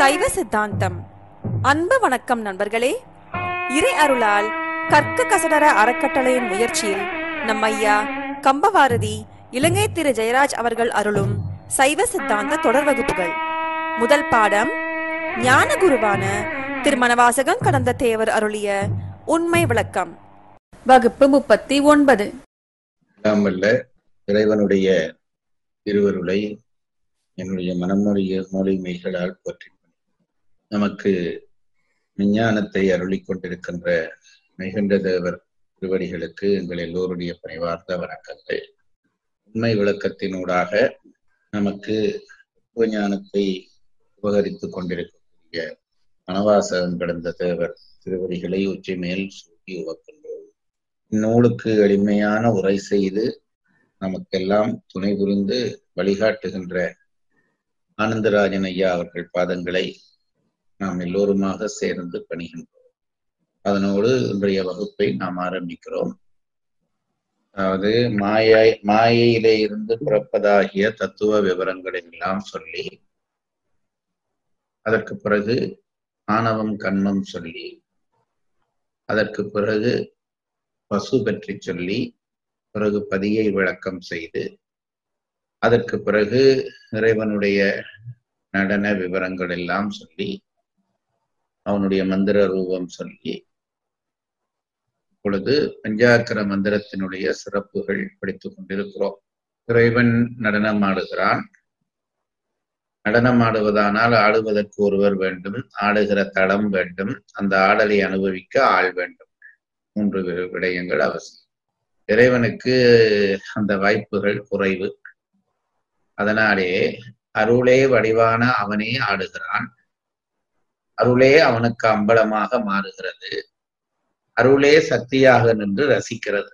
சைவ சித்தாந்தம் அன்பு வணக்கம் நண்பர்களே இறை அருளால் கற்க கசடர அறக்கட்டளையின் முயற்சியில் நம் ஐயா கம்பவாரதி இலங்கை திரு ஜெயராஜ் அவர்கள் அருளும் சைவ சித்தாந்த தொடர் வகுப்புகள் முதல் பாடம் ஞான குருவான திருமணவாசகம் கடந்த தேவர் அருளிய உண்மை விளக்கம் வகுப்பு முப்பத்தி ஒன்பது எல்லாம் வல்ல இறைவனுடைய திருவருளை என்னுடைய மனமொழிய மொழிமைகளால் போற்றி நமக்கு விஞ்ஞானத்தை அருளிக் கொண்டிருக்கின்ற மிகுந்த தேவர் திருவடிகளுக்கு எங்கள் எல்லோருடைய பணிவார்ந்த வணக்கங்கள் உண்மை விளக்கத்தினூடாக நமக்கு ஞானத்தை உபகரித்துக் கொண்டிருக்கக்கூடிய மனவாசகம் கடந்த தேவர் திருவடிகளை உச்சி மேல் சூட்டி உவக்கின்றோம் இந்நூலுக்கு எளிமையான உரை செய்து நமக்கெல்லாம் துணை புரிந்து வழிகாட்டுகின்ற ஆனந்தராஜன் ஐயா அவர்கள் பாதங்களை நாம் எல்லோருமாக சேர்ந்து பணிகின்றோம் அதனோடு இன்றைய வகுப்பை நாம் ஆரம்பிக்கிறோம் அதாவது மாயை மாயையிலே இருந்து பிறப்பதாகிய தத்துவ விவரங்களை எல்லாம் சொல்லி அதற்கு பிறகு ஆணவம் கண்மம் சொல்லி அதற்கு பிறகு பசு பற்றி சொல்லி பிறகு பதியை விளக்கம் செய்து அதற்கு பிறகு இறைவனுடைய நடன விவரங்கள் எல்லாம் சொல்லி அவனுடைய மந்திர ரூபம் சொல்லி இப்பொழுது பஞ்சாக்கர மந்திரத்தினுடைய சிறப்புகள் படித்துக் கொண்டிருக்கிறோம் இறைவன் நடனம் ஆடுகிறான் நடனம் ஆடுவதானால் ஆடுவதற்கு ஒருவர் வேண்டும் ஆடுகிற தளம் வேண்டும் அந்த ஆடலை அனுபவிக்க ஆள் வேண்டும் மூன்று விடயங்கள் அவசியம் இறைவனுக்கு அந்த வாய்ப்புகள் குறைவு அதனாலே அருளே வடிவான அவனே ஆடுகிறான் அருளே அவனுக்கு அம்பலமாக மாறுகிறது அருளே சக்தியாக நின்று ரசிக்கிறது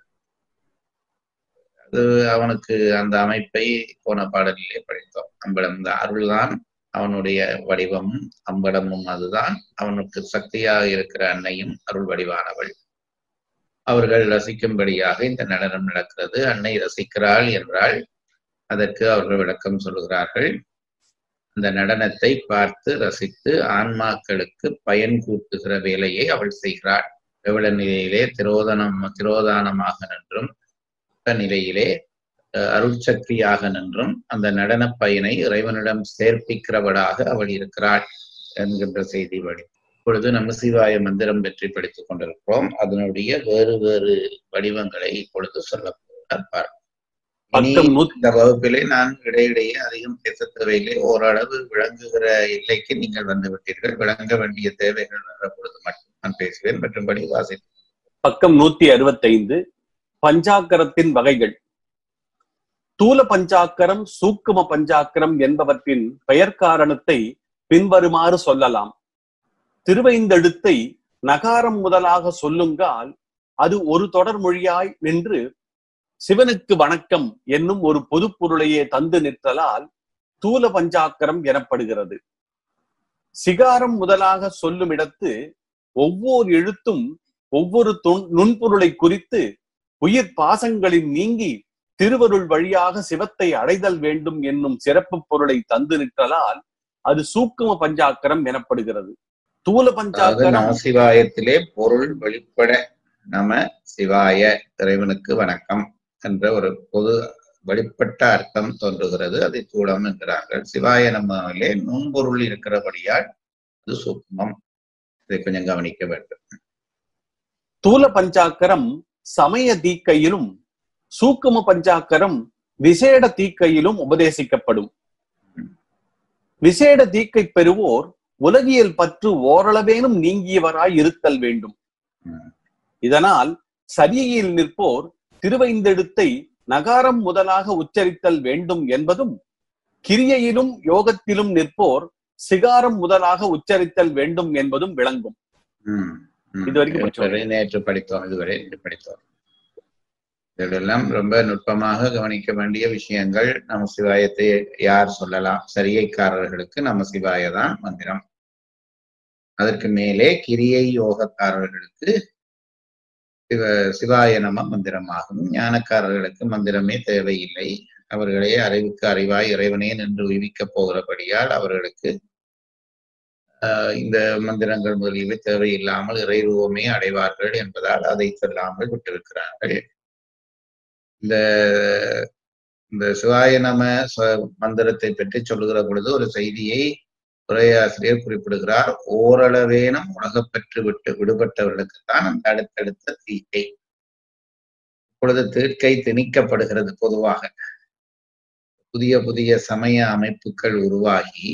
அது அவனுக்கு அந்த அமைப்பை போன பாடலிலே படித்தோம் அம்பலம் இந்த அருள்தான் அவனுடைய வடிவமும் அம்பலமும் அதுதான் அவனுக்கு சக்தியாக இருக்கிற அன்னையும் அருள் வடிவானவள் அவர்கள் ரசிக்கும்படியாக இந்த நடனம் நடக்கிறது அன்னை ரசிக்கிறாள் என்றால் அதற்கு அவர்கள் விளக்கம் சொல்லுகிறார்கள் அந்த நடனத்தை பார்த்து ரசித்து ஆன்மாக்களுக்கு பயன் கூட்டுகிற வேலையை அவள் செய்கிறாள் எவ்வள நிலையிலே திரோதனம் திரோதானமாக நின்றும் நிலையிலே அருட்சக்தியாக நின்றும் அந்த நடன பயனை இறைவனிடம் சேர்ப்பிக்கிறவளாக அவள் இருக்கிறாள் என்கின்ற செய்தி வழி இப்பொழுது நம்ம சிவாய மந்திரம் பற்றி படித்துக் கொண்டிருக்கிறோம் அதனுடைய வேறு வேறு வடிவங்களை இப்பொழுது சொல்ல போகிறார் இனி இந்த வகுப்பிலே நான் இடையிடையே அதிகம் பேச தேவையில்லை ஓரளவு விளங்குகிற எல்லைக்கு நீங்கள் வந்து விட்டீர்கள் விளங்க வேண்டிய தேவைகள் வர பொழுது மட்டும் நான் பேசுவேன் மற்றும்படி வாசி பக்கம் நூத்தி அறுபத்தைந்து பஞ்சாக்கரத்தின் வகைகள் தூல பஞ்சாக்கரம் சூக்கும பஞ்சாக்கரம் என்பவற்றின் பெயர் காரணத்தை பின்வருமாறு சொல்லலாம் திருவைந்தெழுத்தை நகாரம் முதலாக சொல்லுங்கால் அது ஒரு தொடர் மொழியாய் நின்று சிவனுக்கு வணக்கம் என்னும் ஒரு பொது பொருளையே தந்து நிற்றலால் தூல பஞ்சாக்கரம் எனப்படுகிறது சிகாரம் முதலாக சொல்லும் இடத்து ஒவ்வொரு எழுத்தும் ஒவ்வொரு நுண்பொருளை குறித்து உயிர் பாசங்களில் நீங்கி திருவருள் வழியாக சிவத்தை அடைதல் வேண்டும் என்னும் சிறப்பு பொருளை தந்து நிற்றலால் அது சூக்கும பஞ்சாக்கரம் எனப்படுகிறது தூல பஞ்சாக்கரம் சிவாயத்திலே பொருள் வெளிப்பட நம சிவாய இறைவனுக்கு வணக்கம் என்ற ஒரு பொது வெளிப்பட்ட அர்த்தம் தோன்றுகிறது அதை தூளம் என்கிறார்கள் சிவாய நம்மிலே நுண்பொருள் இருக்கிறபடியால் அது சூக்குமம் இதை கொஞ்சம் கவனிக்க வேண்டும் தூல பஞ்சாக்கரம் சமய தீக்கையிலும் சூக்கும பஞ்சாக்கரம் விசேட தீக்கையிலும் உபதேசிக்கப்படும் விசேட தீக்கை பெறுவோர் உலகியல் பற்று ஓரளவேனும் நீங்கியவராய் இருத்தல் வேண்டும் இதனால் சரியையில் நிற்போர் திருவைந்தெழுத்தை நகாரம் முதலாக உச்சரித்தல் வேண்டும் என்பதும் கிரியையிலும் யோகத்திலும் நிற்போர் சிகாரம் முதலாக உச்சரித்தல் வேண்டும் என்பதும் விளங்கும் இதுவரைக்கும் நேற்று படித்தோம் இதுவரை படித்தோம் இதெல்லாம் ரொம்ப நுட்பமாக கவனிக்க வேண்டிய விஷயங்கள் நம்ம சிவாயத்தை யார் சொல்லலாம் சரியைக்காரர்களுக்கு நம்ம சிவாய தான் மந்திரம் அதற்கு மேலே கிரியை யோகக்காரர்களுக்கு சிவ சிவாய நம மந்திரமாகும் ஞானக்காரர்களுக்கு மந்திரமே தேவையில்லை அவர்களே அறிவுக்கு அறிவாய் இறைவனே நின்று உய்விக்கப் போகிறபடியால் அவர்களுக்கு ஆஹ் இந்த மந்திரங்கள் முதலியவை தேவையில்லாமல் இறைருவமே அடைவார்கள் என்பதால் அதை சொல்லாமல் விட்டிருக்கிறார்கள் இந்த இந்த சிவாய நம ச- மந்திரத்தை பற்றி சொல்லுகிற பொழுது ஒரு செய்தியை உரையாசிரியர் குறிப்பிடுகிறார் ஓரளவேனும் உலகப்பற்று விட்டு விடுபட்டவர்களுக்குத்தான் அந்த அடுத்தடுத்த தீக்கை இப்பொழுது தீர்க்கை திணிக்கப்படுகிறது பொதுவாக புதிய புதிய சமய அமைப்புகள் உருவாகி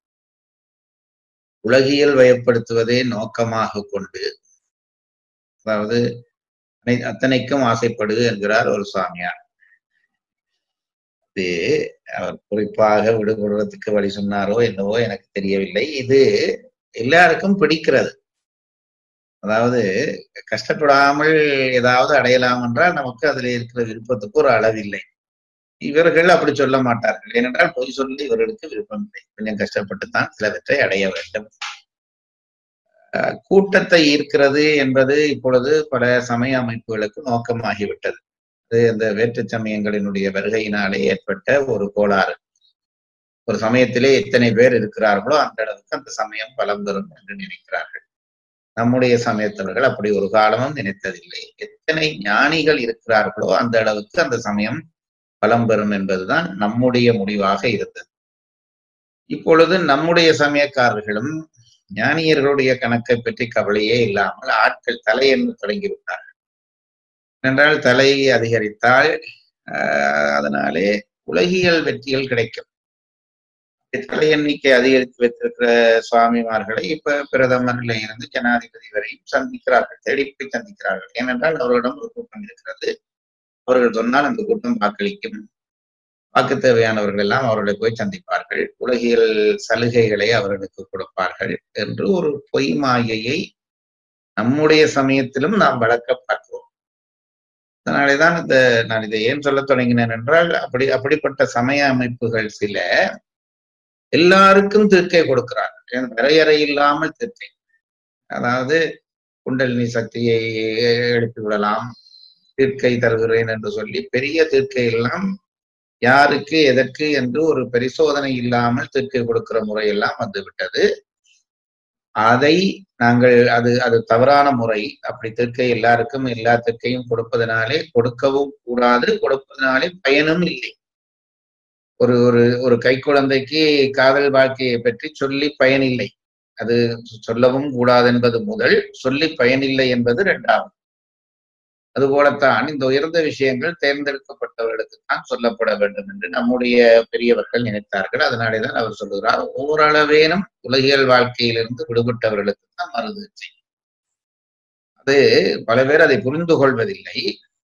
உலகியல் வயப்படுத்துவதே நோக்கமாக கொண்டு அதாவது அனை- அத்தனைக்கும் ஆசைப்படு என்கிறார் ஒரு சுவாமியார் இது அவர் குறிப்பாக விடுபடுவதற்கு வழி சொன்னாரோ என்னவோ எனக்கு தெரியவில்லை இது எல்லாருக்கும் பிடிக்கிறது அதாவது கஷ்டப்படாமல் ஏதாவது அடையலாம் என்றால் நமக்கு அதுல இருக்கிற விருப்பத்துக்கு ஒரு அளவில்லை இவர்கள் அப்படி சொல்ல மாட்டார்கள் ஏனென்றால் பொய் சொல்லி இவர்களுக்கு விருப்பம் இல்லை கொஞ்சம் கஷ்டப்பட்டுத்தான் சிலவற்றை அடைய வேண்டும் அஹ் கூட்டத்தை ஈர்க்கிறது என்பது இப்பொழுது பல சமய அமைப்புகளுக்கு நோக்கமாகிவிட்டது அது அந்த வேற்று சமயங்களினுடைய வருகையினாலே ஏற்பட்ட ஒரு கோளாறு ஒரு சமயத்திலே எத்தனை பேர் இருக்கிறார்களோ அந்த அளவுக்கு அந்த சமயம் பலம் பெறும் என்று நினைக்கிறார்கள் நம்முடைய சமயத்தவர்கள் அப்படி ஒரு காலமும் நினைத்ததில்லை எத்தனை ஞானிகள் இருக்கிறார்களோ அந்த அளவுக்கு அந்த சமயம் பலம் பெறும் என்பதுதான் நம்முடைய முடிவாக இருந்தது இப்பொழுது நம்முடைய சமயக்காரர்களும் ஞானியர்களுடைய கணக்கை பற்றி கவலையே இல்லாமல் ஆட்கள் தலை என்று தொடங்கிவிட்டார்கள் என்றால் தலை அதிகரித்தால் ஆஹ், அதனாலே உலகியல் வெற்றிகள் கிடைக்கும் தலை எண்ணிக்கை அதிகரித்து வைத்திருக்கிற சுவாமிமார்களை இப்ப பிரதமர்ல இருந்து ஜனாதிபதி வரையும் சந்திக்கிறார்கள் தேடி போய் சந்திக்கிறார்கள் ஏனென்றால் அவர்களிடம் ஒரு கூட்டம் இருக்கிறது அவர்கள் சொன்னால் அந்த கூட்டம் வாக்களிக்கும் வாக்கு தேவையானவர்கள் எல்லாம் அவர்களை போய் சந்திப்பார்கள் உலகியல் சலுகைகளை அவர்களுக்கு கொடுப்பார்கள் என்று ஒரு பொய் மாயையை நம்முடைய சமயத்திலும் நாம் வளர்க்க பார்க்கிறோம் அதனாலேதான் இந்த நான் இதை ஏன் சொல்ல தொடங்கினேன் என்றால் அப்படி அப்படிப்பட்ட சமய அமைப்புகள் சில எல்லாருக்கும் தீர்க்கை கொடுக்கிறார்கள் ஏன் வரையறை இல்லாமல் தீர்க்கை அதாவது குண்டலினி சக்தியை எழுப்பி விடலாம் தீர்க்கை தருகிறேன் என்று சொல்லி பெரிய தீர்க்கை எல்லாம் யாருக்கு எதற்கு என்று ஒரு பரிசோதனை இல்லாமல் தீர்க்கை கொடுக்கிற முறையெல்லாம் வந்து விட்டது அதை நாங்கள் அது அது தவறான முறை அப்படி தீர்க்கை எல்லாருக்கும் எல்லா தீர்க்கையும் கொடுப்பதனாலே கொடுக்கவும் கூடாது கொடுப்பதனாலே பயனும் இல்லை ஒரு ஒரு ஒரு கைக்குழந்தைக்கு காதல் வாழ்க்கையை பற்றி சொல்லி பயனில்லை அது சொல்லவும் கூடாது என்பது முதல் சொல்லி பயனில்லை என்பது இரண்டாவது அதுபோலத்தான் இந்த உயர்ந்த விஷயங்கள் தேர்ந்தெடுக்கப்பட்டவர்களுக்கு தான் சொல்லப்பட வேண்டும் என்று நம்முடைய பெரியவர்கள் நினைத்தார்கள் அதனாலேதான் அவர் சொல்லுகிறார் ஓரளவேனும் உலகியல் வாழ்க்கையிலிருந்து விடுபட்டவர்களுக்கு தான் மறுதீட்சை அது பல பேர் அதை புரிந்து கொள்வதில்லை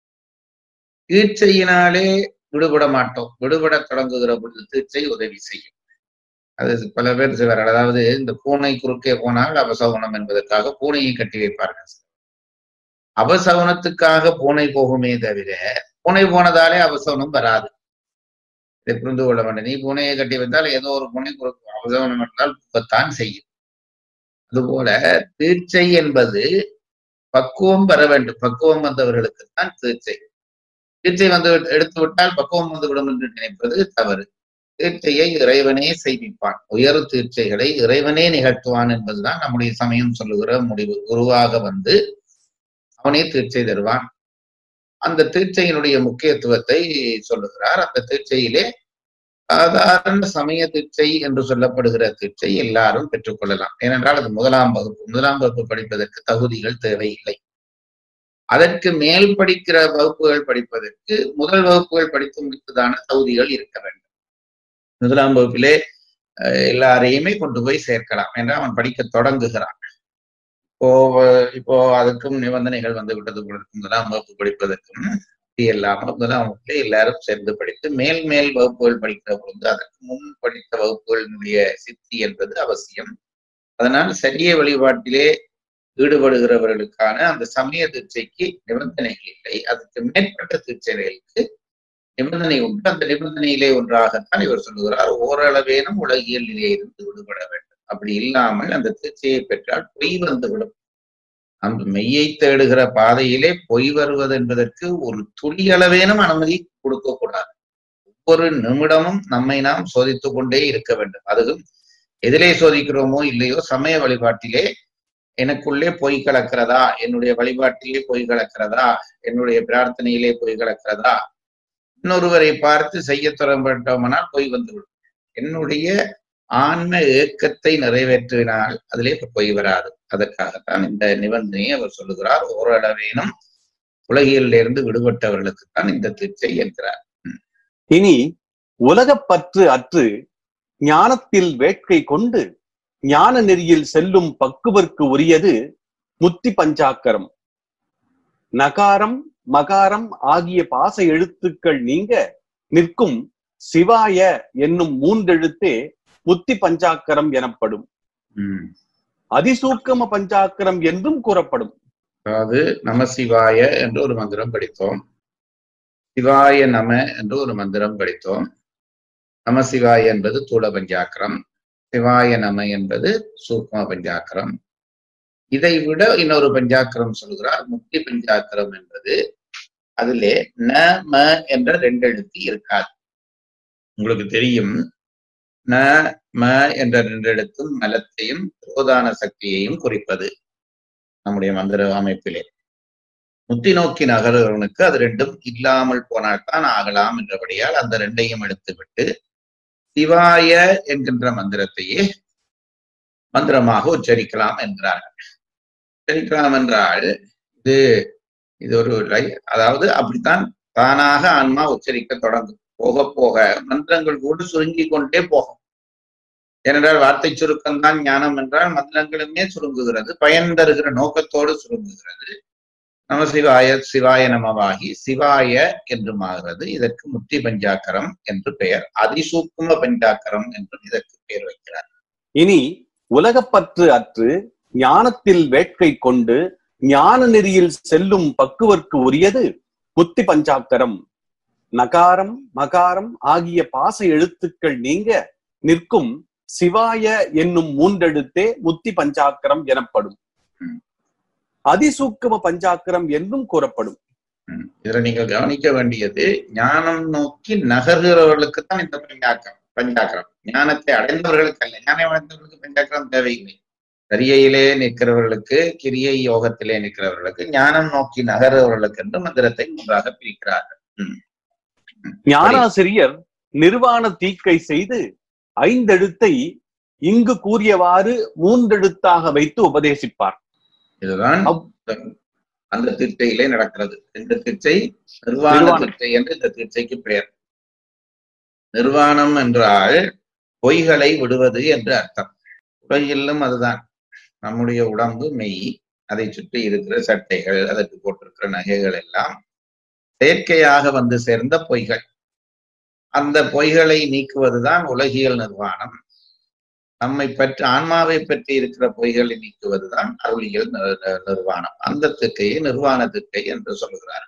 தீட்சையினாலே விடுபட மாட்டோம் விடுபட தொடங்குகிற பொழுது தீட்சை உதவி செய்யும் அது பல பேர் செய்வார்கள் அதாவது இந்த பூனை குறுக்கே போனால் அபசகுணம் என்பதற்காக பூனையை கட்டி வைப்பார்கள் அபசகுனத்துக்காக பூனை போகுமே தவிர பூனை போனதாலே அபசகுனம் வராது இதை புரிந்து கொள்ள வேண்டும் நீ பூனையை கட்டி வைத்தால் ஏதோ ஒரு பூனை குறுக்கு அபசகுனம் என்றால் புகத்தான் செய்யும் அதுபோல தீட்சை என்பது பக்குவம் வர வேண்டும் பக்குவம் வந்தவர்களுக்கு தான் தீட்சை தீட்சை வந்து எடுத்து விட்டால் பக்குவம் வந்து விடும் என்று நினைப்பது தவறு தீட்சையை இறைவனே செய்விப்பான் உயர் தீட்சைகளை இறைவனே நிகழ்த்துவான் என்பதுதான் நம்முடைய சமயம் சொல்லுகிற முடிவு குருவாக வந்து அவனே தீட்சை தருவான் அந்த தீட்சையினுடைய முக்கியத்துவத்தை சொல்லுகிறார் அந்த தீட்சையிலே சாதாரண சமய தீட்சை என்று சொல்லப்படுகிற தீட்சை எல்லாரும் பெற்றுக்கொள்ளலாம் ஏனென்றால் அது முதலாம் வகுப்பு முதலாம் வகுப்பு படிப்பதற்கு தகுதிகள் தேவையில்லை அதற்கு மேல் படிக்கிற வகுப்புகள் படிப்பதற்கு முதல் வகுப்புகள் படித்து முடித்ததான தகுதிகள் இருக்க வேண்டும் முதலாம் வகுப்பிலே எல்லாரையுமே கொண்டு போய் சேர்க்கலாம் என்று அவன் படிக்க தொடங்குகிறான் இப்போ இப்போ அதுக்கும் நிபந்தனைகள் வந்து விட்டது முதலாம் வகுப்பு படிப்பதற்கும் இல்லாமல் முதலாம் வகுப்பிலே எல்லாரும் சேர்ந்து படித்து மேல் மேல் வகுப்புகள் படிக்கிற பொழுது அதற்கு முன் படித்த வகுப்புகளினுடைய சித்தி என்பது அவசியம் அதனால் சரிய வழிபாட்டிலே ஈடுபடுகிறவர்களுக்கான அந்த சமய தீட்சைக்கு நிபந்தனைகள் இல்லை அதுக்கு மேற்பட்ட தீட்சைகளுக்கு நிபந்தனை உண்டு அந்த நிபந்தனையிலே ஒன்றாகத்தான் இவர் சொல்லுகிறார் ஓரளவேனும் உலகியல் நிலையிலிருந்து விடுபட வேண்டும் அப்படி இல்லாமல் அந்த தீட்சையை பெற்றால் பொய் வந்துவிடும் அந்த மெய்யை தேடுகிற பாதையிலே பொய் வருவது என்பதற்கு ஒரு துளி அளவேனும் அனுமதி கொடுக்க கூடாது ஒவ்வொரு நிமிடமும் நம்மை நாம் சோதித்து கொண்டே இருக்க வேண்டும் அதுவும் எதிலே சோதிக்கிறோமோ இல்லையோ சமய வழிபாட்டிலே எனக்குள்ளே பொய் கலக்கிறதா என்னுடைய வழிபாட்டிலே பொய் கலக்கிறதா என்னுடைய பிரார்த்தனையிலே பொய் கலக்கிறதா இன்னொருவரை பார்த்து செய்ய தொடங்கப்பட்டோம்னால் பொய் வந்துவிடும் என்னுடைய ஆன்ம ஏக்கத்தை நிறைவேற்றினால் அதிலே பொய் வராது அதற்காகத்தான் இந்த நிபந்தனையை அவர் சொல்லுகிறார் ஓரளவேனும் உலகிலிருந்து விடுபட்டவர்களுக்குத்தான் இந்த தீட்சை என்கிறார் இனி உலகப்பற்று அற்று ஞானத்தில் வேட்கை கொண்டு ஞான நெறியில் செல்லும் பக்குவர்க்கு உரியது முத்தி பஞ்சாக்கரம் நகாரம் மகாரம் ஆகிய பாச எழுத்துக்கள் நீங்க நிற்கும் சிவாய என்னும் மூன்றெழுத்தே முத்தி பஞ்சாக்கரம் எனப்படும் உம் அதிசூக்கம பஞ்சாக்கரம் என்றும் கூறப்படும் அதாவது நமசிவாய என்று ஒரு மந்திரம் படித்தோம் சிவாய நம என்று ஒரு மந்திரம் படித்தோம் நமசிவாய என்பது தூள பஞ்சாக்கரம் சிவாய நம என்பது சூக்ம பஞ்சாக்கரம் இதை விட இன்னொரு பஞ்சாக்கரம் சொல்கிறார் முக்தி பஞ்சாக்கரம் என்பது அதிலே ந ம என்ற ரெண்டு எழுத்து இருக்காது உங்களுக்கு தெரியும் ந ம என்ற ரெண்டு எழுத்தும் மலத்தையும் ரோதான சக்தியையும் குறிப்பது நம்முடைய மந்திர அமைப்பிலே முத்தி நோக்கி நகர்வனுக்கு அது ரெண்டும் இல்லாமல் போனால்தான் ஆகலாம் என்றபடியால் அந்த ரெண்டையும் எடுத்துவிட்டு சிவாய என்கின்ற மந்திரத்தையே மந்திரமாக உச்சரிக்கலாம் என்றார்கள் உச்சரிக்கலாம் என்றால் இது இது ஒரு லை- அதாவது அப்படித்தான் தானாக ஆன்மா உச்சரிக்க தொடங்கும் போக போக மந்திரங்கள் கூட சுருங்கி கொண்டே போகும் ஏனென்றால் வார்த்தை சுருக்கம் தான் ஞானம் என்றால் மந்திரங்களுமே சுருங்குகிறது பயன் தருகிற நோக்கத்தோடு சுருங்குகிறது நம சிவாய சிவாய நமவாகி சிவாய என்று மாறுகிறது இதற்கு முத்தி பஞ்சாக்கரம் என்று பெயர் அதிசூக்கும பஞ்சாக்கரம் என்றும் இதற்கு பெயர் வைக்கிறார் இனி உலகப்பற்று அற்று ஞானத்தில் வேட்கை கொண்டு ஞான நெறியில் செல்லும் பக்குவர்க்கு உரியது முத்தி பஞ்சாக்கரம் நகாரம் மகாரம் ஆகிய பாச எழுத்துக்கள் நீங்க நிற்கும் சிவாய என்னும் மூன்றெழுத்தே முத்தி பஞ்சாக்கரம் எனப்படும் ம். அதிசூக்கம பஞ்சாக்கரம் என்றும் கூறப்படும் ம். இதுல நீங்க கவனிக்க வேண்டியது ஞானம் நோக்கி நகர்கிறவர்களுக்கு தான் இந்த பஞ்சாக்கரம் பஞ்சாக்கரம் ஞானத்தை அடைந்தவர்களுக்கு அல்ல ஞானம் அடைந்தவர்களுக்கு பஞ்சாக்கரம் தேவையில்லை சரியிலே நிற்கிறவர்களுக்கு கிரியை யோகத்திலே நிற்கிறவர்களுக்கு ஞானம் நோக்கி நகர்கிறவர்களுக்கு என்று மந்திரத்தை மூன்றாக பிரிக்கிறார்கள் ஞானாசிரியர் நிர்வாண தீக்கை செய்து ஐந்தெழுத்தை இங்கு கூறியவாறு மூன்றெழுத்தாக வைத்து உபதேசிப்பார் இதுதான் அவ்- அந்த தீட்சையிலே நடக்கிறது இந்த தீட்சை நிர்வாண நிர்வாணம். தீட்சை என்று இந்த தீட்சைக்கு பெயர் நிர்வாணம் என்றால் பொய்களை விடுவது என்று அர்த்தம் உலகிலும் அதுதான் நம்முடைய உடம்பு மெய் அதை சுற்றி இருக்கிற சட்டைகள் அதற்கு போட்டிருக்கிற நகைகள் எல்லாம் செயற்கையாக வந்து சேர்ந்த பொய்கள் அந்த பொய்களை நீக்குவதுதான் உலகியல் நிர்வாணம் நம்மை பற்றி ஆன்மாவை பற்றி இருக்கிற பொய்களை நீக்குவதுதான் அருளியல் நி- நி- நிர்வாணம் அந்த திக்கையை நிர்வாண திக்கை என்று சொல்கிறார்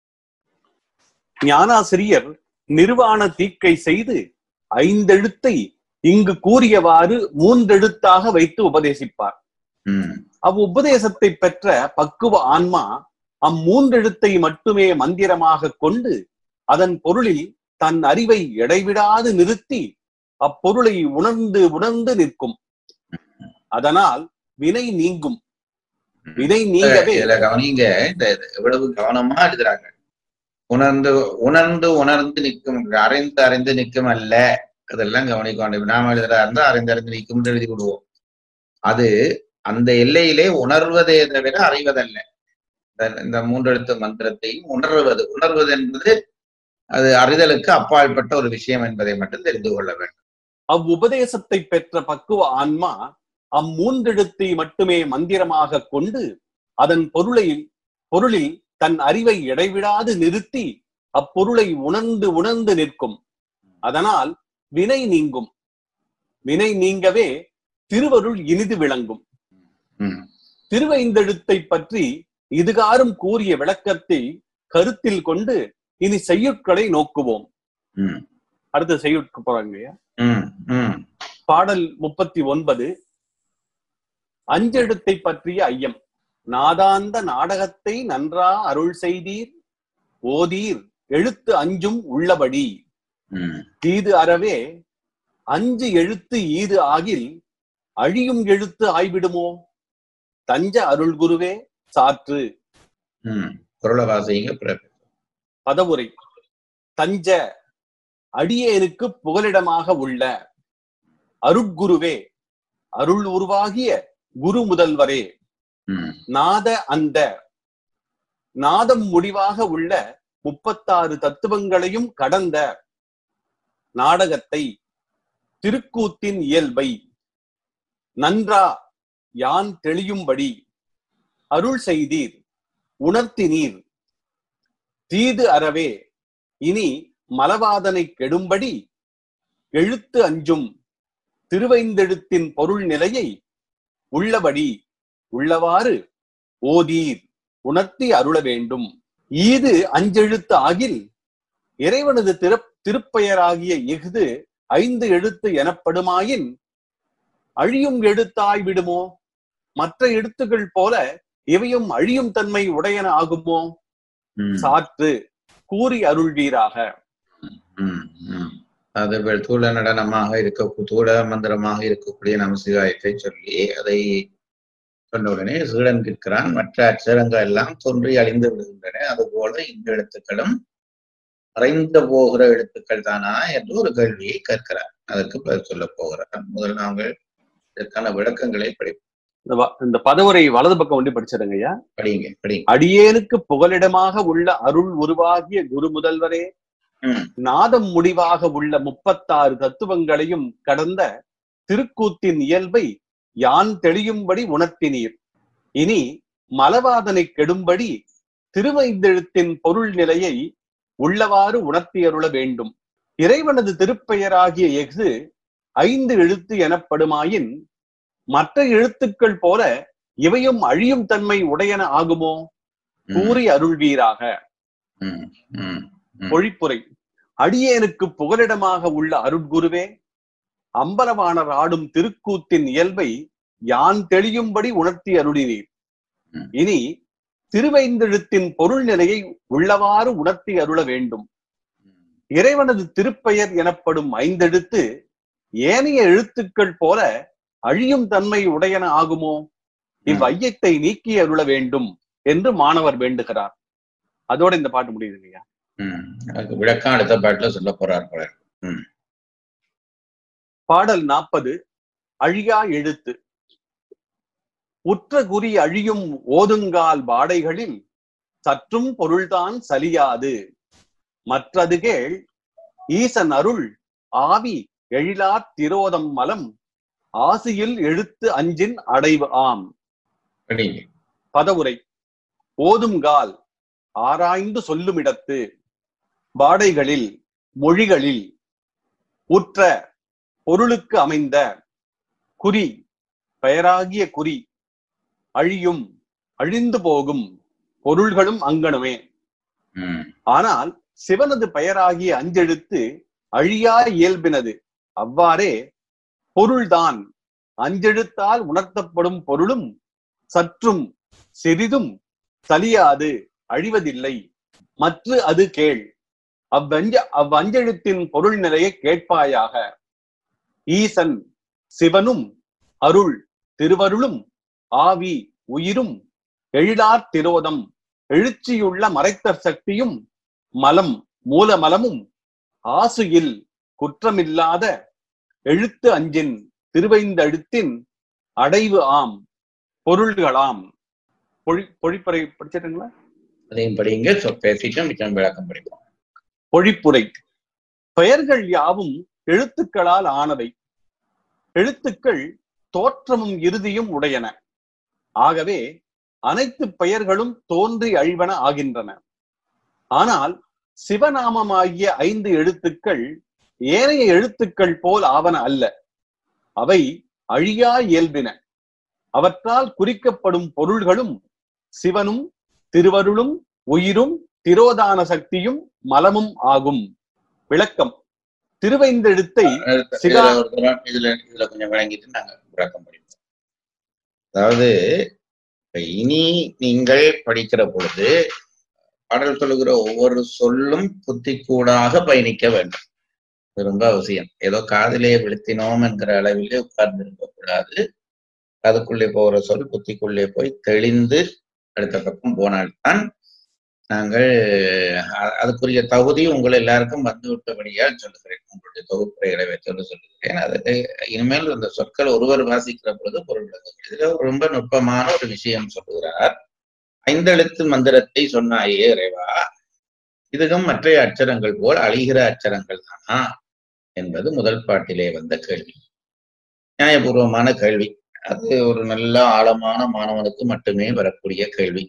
ஞானாசிரியர் நிர்வாண தீக்கை செய்து ஐந்தெழுத்தை இங்கு கூறியவாறு மூன்றெழுத்தாக வைத்து உபதேசிப்பார் உம் அவ்வுபதேசத்தை பெற்ற பக்குவ ஆன்மா அம்மூன்றெழுத்தை மட்டுமே மந்திரமாக கொண்டு அதன் பொருளில் தன் அறிவை இடைவிடாது நிறுத்தி அப்பொருளை உணர்ந்து உணர்ந்து நிற்கும் அதனால் வினை நீங்கும் வினை நீங்கவே இதுல கவனிங்க இந்த இது எவ்வளவு கவனமா எழுதுறாங்க உணர்ந்து உணர்ந்து உணர்ந்து நிற்கும் அரைந்து அறிந்து நிற்கும் அல்ல இதெல்லாம் கவனிக்க வேண்டும் நாம எழுதுறா இருந்தா அறிந்து அறிந்து நிற்கும் எழுதி விடுவோம் அது அந்த எல்லையிலே உணர்வதே தவிர அறிவதல்ல இந்த- இந்த மூன்றெழுத்து மந்திரத்தையும் உணர்வது உணர்வது என்பது அது அறிதலுக்கு அப்பாற்பட்ட ஒரு விஷயம் என்பதை மட்டும் தெரிந்து கொள்ள வேண்டும் அவ்வுபதேசத்தை பெற்ற பக்குவ ஆன்மா அம்மூன்றெழுத்தை மட்டுமே மந்திரமாக கொண்டு அதன் பொருளை பொருளில் தன் அறிவை இடைவிடாது நிறுத்தி அப்பொருளை உணர்ந்து உணர்ந்து நிற்கும் அதனால் வினை நீங்கும் வினை நீங்கவே திருவருள் இனிது விளங்கும் ம். திருவைந்தெழுத்தை பற்றி இதுகாரும் கூறிய விளக்கத்தை கருத்தில் கொண்டு இனி செய்யுட்களை நோக்குவோம் ம். அடுத்த செய்யுட்கு போறாங்க இல்லையா ம். ம். பாடல் முப்பத்தி ஒன்பது அஞ்செழுத்தை பற்றிய ஐயம் நாதாந்த நாடகத்தை நன்றா அருள் செய்தீர் ஓதீர் எழுத்து அஞ்சும் உள்ளபடி ம். தீது அறவே அஞ்சு எழுத்து ஈது ஆகில் அழியும் எழுத்து ஆய்விடுமோ தஞ்ச அருள் குருவே சாற்று ம் குரலை வாசிங்க பிறகு பதவுரை தஞ்ச அடியேனுக்கு புகலிடமாக உள்ள அருட்குருவே அருள் உருவாகிய குரு முதல்வரே ம் நாத அந்த நாதம் முடிவாக உள்ள முப்பத்தாறு தத்துவங்களையும் கடந்த நாடகத்தை திருக்கூத்தின் இயல்பை நன்றா யான் தெளியும்படி அருள் செய்தீர் உணர்த்தினீர் தீது அறவே இனி மலவாதனை கெடும்படி எழுத்து அஞ்சும் திருவைந்தெழுத்தின் பொருள் நிலையை உள்ளபடி உள்ளவாறு ஓதீர் உணர்த்தி அருள வேண்டும் ஈது அஞ்செழுத்து ஆகில் இறைவனது திரு திருப்பெயராகிய இஃது ஐந்து எழுத்து எனப்படுமாயின் அழியும் எழுத்தாய் விடுமோ மற்ற எழுத்துக்கள் போல இவையும் அழியும் தன்மை உடையன ஆகுமோ ம் சாற்று கூறி அருள்வீராக ம், ம். அது வெ- தூள நடனமாக இருக்க தூள மந்திரமாக இருக்கக்கூடிய நமசிவாயத்தை சொல்லி அதை சொன்ன உடனே சீடன் கேட்கிறான் மற்ற அச்சரங்கள் எல்லாம் தோன்றி அழிந்து விடுகின்றன அதுபோல இந்த எழுத்துக்களும் மறைந்து போகிற எழுத்துக்கள் தானா என்று ஒரு கேள்வியை கேட்கிறார் அதற்கு பதில் சொல்ல போகிறார் முதல் நாங்கள் இதற்கான விளக்கங்களை படி இந்த வ- இந்த பதவுரை வலது பக்கம் ஒண்டி படிச்சிடுங்க ஐயா படிங்க படிங்க அடியேனுக்கு புகலிடமாக உள்ள அருள் உருவாகிய குரு முதல்வரே ம். நாதம் முடிவாக உள்ள முப்பத்தாறு தத்துவங்களையும் கடந்த திருக்கூத்தின் இயல்பை யான் தெளியும்படி உணர்த்தினீர் இனி மலவாதனை கெடும்படி திருவைந்தெழுத்தின் பொருள் நிலையை உள்ளவாறு உணர்த்தியருள வேண்டும் இறைவனது திருப்பெயராகிய எஃது ஐந்து எழுத்து எனப்படுமாயின் மற்ற எழுத்துக்கள் போல இவையும் அழியும் தன்மை உடையன ஆகுமோ ம், கூறி அருள்வீராக ம், ம், ம். பொழிப்புரை அடியேனுக்கு புகலிடமாக உள்ள அருட்குருவே அம்பலவாணர் ஆடும் திருக்கூத்தின் இயல்பை யான் தெளியும்படி உணர்த்தி அருளினீர் ம். இனி திருவைந்தெழுத்தின் பொருள் நிலையை உள்ளவாறு உணர்த்தி அருள வேண்டும் இறைவனது திருப்பெயர் எனப்படும் ஐந்தெழுத்து ஏனைய எழுத்துக்கள் போல அழியும் தன்மை உடையன ஆகுமோ இவ்வையத்தை நீக்கி அருள வேண்டும் என்று மாணவர் வேண்டுகிறார் அதோட இந்த பாட்டு முடியுது இல்லையா ம். அதுக்கு விளக்கம் அடுத்த பாட்டுல சொல்ல போறார் போல பாடல் நாற்பது அழியா எழுத்து உற்ற குறி அழியும் ஓதுங்கால் பாடைகளில் சற்றும் பொருள்தான் சலியாது மற்றது கேள் ஈசன் அருள் ஆவி எழிலார் திரோதம் மலம் ஆசியில் எழுத்து அஞ்சின் அடைவு ஆம் படிங்க பதவுரை ஓதுங்கால் ஆராய்ந்து சொல்லுமிடத்து பாடைகளில் மொழிகளில் உற்ற பொருளுக்கு அமைந்த குறி பெயராகிய குறி அழியும் அழிந்து போகும் பொருள்களும் அங்கனமே ம், ஆனால் சிவனது பெயராகிய அஞ்செழுத்து அழியா இயல்பினது அவ்வாறே பொருள்தான் அஞ்செழுத்தால் உணர்த்தப்படும் பொருளும் சற்றும் சிறிதும் சலியாது அழிவதில்லை மற்ற அது கேள் அவ்வஞ்ச அவ்வஞ்செழுத்தின் பொருள் நிலையை கேட்பாயாக ஈசன் சிவனும் அருள் திருவருளும் ஆவி உயிரும் எழிலார் திரோதம் எழுச்சியுள்ள மறைத்தற் சக்தியும் மலம் மூலமலமும் ஆசுயில் குற்றமில்லாத எழுத்து அஞ்சின் திருவைந்தெழுத்தின் அடைவு ஆம் பொருள்களாம் பொழி பொழிப்பறை படிச்சிட்டுங்களா அதையும் படிங்க சொ- பேசிட்டு மிச்சம் விளக்கம் படிப்போம் பொழிப்புரை பெயர்கள் யாவும் எழுத்துக்களால் ஆனவை எழுத்துக்கள் தோற்றமும் இறுதியும் உடையன ஆகவே அனைத்து பெயர்களும் தோன்றி அழிவன ஆகின்றன ஆனால் சிவநாமமாகிய ஐந்து எழுத்துக்கள் ஏனைய எழுத்துக்கள் போல் ஆவன அல்ல அவை அழியா இயல்பின அவற்றால் குறிக்கப்படும் பொருள்களும் சிவனும் திருவருளும் உயிரும் திரோதான சக்தியும் மலமும் ஆகும் விளக்கம் திருவைந்தெழுத்தை அடுத்த- சிவா- இதுல ஒரு தடவை இதுல இதுல கொஞ்சம் விளங்கிட்டு நாங்க விளக்கம் படிப்போம் அதாவது இப்ப இனி நீங்கள் படிக்கிற பொழுது பாடல் சொல்லுகிற ஒவ்வொரு சொல்லும் புத்திக்கூடாக பயணிக்க வேண்டும் இது ரொம்ப அவசியம் ஏதோ காதிலே விழுத்தினோம் என்கிற அளவிலே உட்கார்ந்து இருக்கக்கூடாது அதுக்குள்ளே போகிற சொல் புத்திக்குள்ளே போய் தெளிந்து அடுத்த பக்கம் போனால்தான் நாங்கள் அ- அதுக்குரிய தகுதி உங்கள் எல்லாருக்கும் வந்து விட்டபடியால் சொல்லுகிறேன் உங்களுடைய தொகுப்புரைகளை வைத்து சொல்லுகிறேன் அது இனிமேல் அந்த சொற்கள் ஒருவர் வாசிக்கிற பொழுது பொருள் விளங்குகிறது. இதுல ரொம்ப நுட்பமான ஒரு விஷயம் சொல்லுகிறார் ஐந்தெழுத்து மந்திரத்தை சொன்னாயே இறைவா இதுவும் மற்ற அச்சரங்கள் போல் அழிகிற அச்சரங்கள் தானா என்பது முதல் பாட்டிலே வந்த கேள்வி நியாயபூர்வமான கேள்வி அது ஒரு நல்ல ஆழமான மாணவனுக்கு மட்டுமே வரக்கூடிய கேள்வி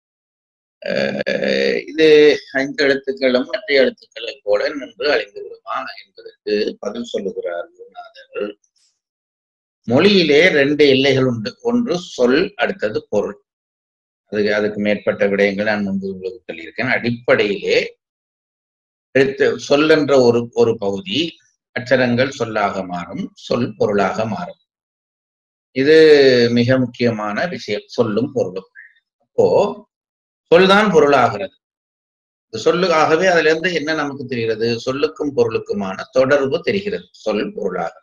அஹ் இது ஐந்து எழுத்துக்களும் மற்ற எழுத்துக்களை போல நின்று அழிந்து விடுமா என்பதற்கு பதில் சொல்லுகிறார் குருநாதர் மொழியிலே ரெண்டு எல்லைகள் உண்டு ஒன்று சொல் அடுத்தது பொருள் அதுக்கு அதுக்கு மேற்பட்ட விடயங்கள் நான் முன்பு உங்களுக்கு சொல்லியிருக்கேன் அடிப்படையிலே எழுத்து சொல் என்ற ஒரு ஒரு பகுதி அச்சரங்கள் சொல்லாக மாறும் சொல் பொருளாக மாறும் இது மிக முக்கியமான விஷயம் சொல்லும் பொருளும் அப்போ சொல்தான் பொருளாகிறது இந்த சொல்லுக்காகவே அதுல இருந்து என்ன நமக்கு தெரிகிறது சொல்லுக்கும் பொருளுக்குமான தொடர்பு தெரிகிறது சொல் பொருளாகிறது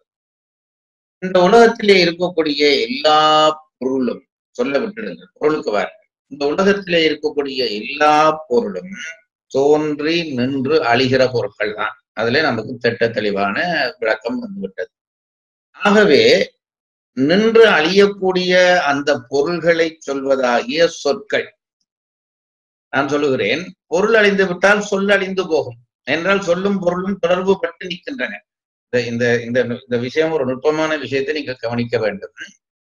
இந்த உலகத்திலே இருக்கக்கூடிய எல்லா பொருளும் சொல்ல விட்டுடுங்க பொருளுக்கு வார் இந்த உலகத்திலே இருக்கக்கூடிய எல்லா பொருளும் தோன்றி நின்று அழிகிற பொருட்கள் தான் அதுல நமக்கு திட்ட தெளிவான விளக்கம் வந்துவிட்டது ஆகவே நின்று அழியக்கூடிய அந்த பொருள்களை சொல்வதாகிய சொற்கள் நான் சொல்லுகிறேன் பொருள் அழிந்து விட்டால் சொல் அழிந்து போகும் என்றால் சொல்லும் பொருளும் தொடர்பு பட்டு நிற்கின்றன இந்த இந்த இந்த இந்த விஷயம் ஒரு நுட்பமான விஷயத்தை நீங்கள் கவனிக்க வேண்டும்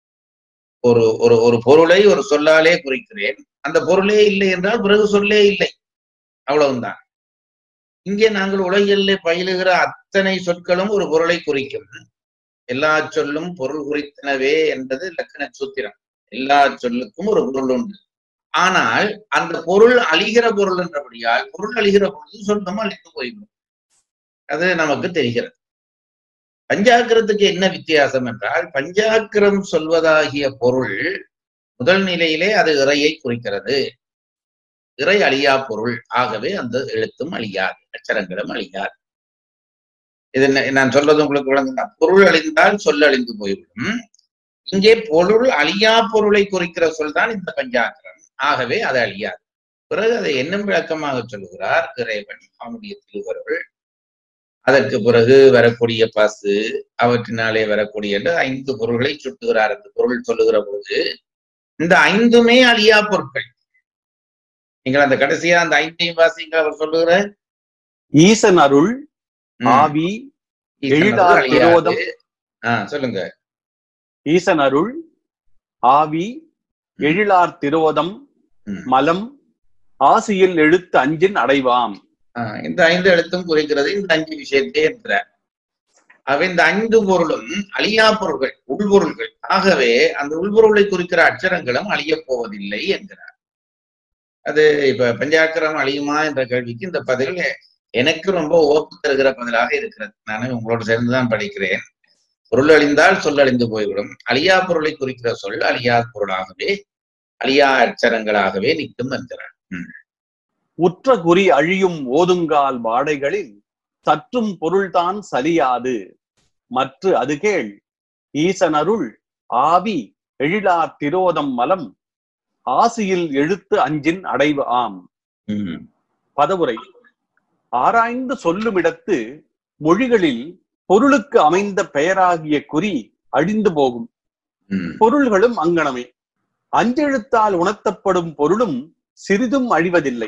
ஒரு ஒரு ஒரு பொருளை ஒரு சொல்லாலே குறிக்கிறேன் அந்த பொருளே இல்லை என்றால் பிறகு சொல்லே இல்லை அவ்வளவுதான் இங்கே நாங்கள் உலகிலே பயிலுகிற அத்தனை சொற்களும் ஒரு பொருளை குறிக்கும் எல்லா சொல்லும் பொருள் குறித்தனவே என்பது இலக்கண சூத்திரம் எல்லா சொல்லுக்கும் ஒரு பொருள் உண்டு ஆனால் அந்த பொருள் அழிகிற பொருள் என்றபடியால் பொருள் அழிகிற பொழுது சொந்தம் அழிந்து போய்விடும் அது நமக்கு தெரிகிறது பஞ்சாக்கிரத்துக்கு என்ன வித்தியாசம் என்றால் பஞ்சாக்கிரம் சொல்வதாகிய பொருள் முதல் நிலையிலே அது இறையை குறிக்கிறது இறை அழியா பொருள் ஆகவே அந்த எழுத்தும் அழியாது அச்சரங்களும் அழியாது இது என்ன- நான் சொல்றது உங்களுக்கு விளங்குதா பொருள் அழிந்தால் சொல் அழிந்து போய்விடும் இங்கே பொருள் அழியா பொருளை குறிக்கிற சொல் தான் இந்த பஞ்சாக்கிரம் ஆகவே அது அழியாது பிறகு அதை என்னும் விளக்கமாக சொல்லுகிறார் இறைவன் அவனுடைய திருவருள் அதற்கு பிறகு வரக்கூடிய பசு அவற்றினாலே வரக்கூடிய என்று ஐந்து பொருள்களை சுட்டுகிறார் அந்த பொருள் சொல்லுகிற பொழுது இந்த ஐந்துமே அழியா பொருட்கள் நீங்கள் அந்த கடைசியா அந்த ஐந்தையும் வாசிங்க அவர் சொல்லுகிற ஈசன் அருள் ம், ஆவி ஈசன் எழிலார் அருள் அழியாது. விரோதம். ஆ சொல்லுங்க ஈசன் அருள் ஆவி எழிலார் திரோதம் ம். மலம் ஆசியில் எழுத்து அஞ்சின் அடைவாம் ஆ, இந்த ஐந்து எழுத்தும் குறிக்கிறது இந்த அஞ்சு விஷயத்தை என்கிறார் அவ இந்த ஐந்து பொருளும் அழியா பொருள்கள் உள்பொருள்கள் ஆகவே அந்த உள்பொருளை குறிக்கிற அச்சரங்களும் அழியப் போவதில்லை என்கிறார் அது இப்ப பஞ்சாக்கரம் அழியுமா என்ற கேள்விக்கு இந்த பதில் எனக்கு ரொம்ப ஓப்பு தருகிற பதிலாக இருக்கிறது நானும் உங்களோடு சேர்ந்துதான் படிக்கிறேன் பொருள் அழிந்தால் சொல் அழிந்து போய்விடும் அழியா பொருளை குறிக்கிற சொல் அழியா பொருளாகவே அழியா அச்சரங்களாகவே நிற்கும் என்கிறார் உற்ற குறி அழியும் ஓதுங்கால் வாடைகளில் சற்றும் பொருள்தான் சலியாது மற்ற அது கேள் ஈசன் அருள் ஆவி எழிலார் திரோதம் மலம் ஆசியில் எழுத்து அஞ்சின் அடைவு ஆம் ம் பதவுரை ஆராய்ந்து சொல்லுமிடத்து மொழிகளில் பொருளுக்கு அமைந்த பெயராகிய குறி அழிந்து போகும் ம் பொருள்களும் அங்கனமே அஞ்செழுத்தால் உணர்த்தப்படும் பொருளும் சிறிதும் அழிவதில்லை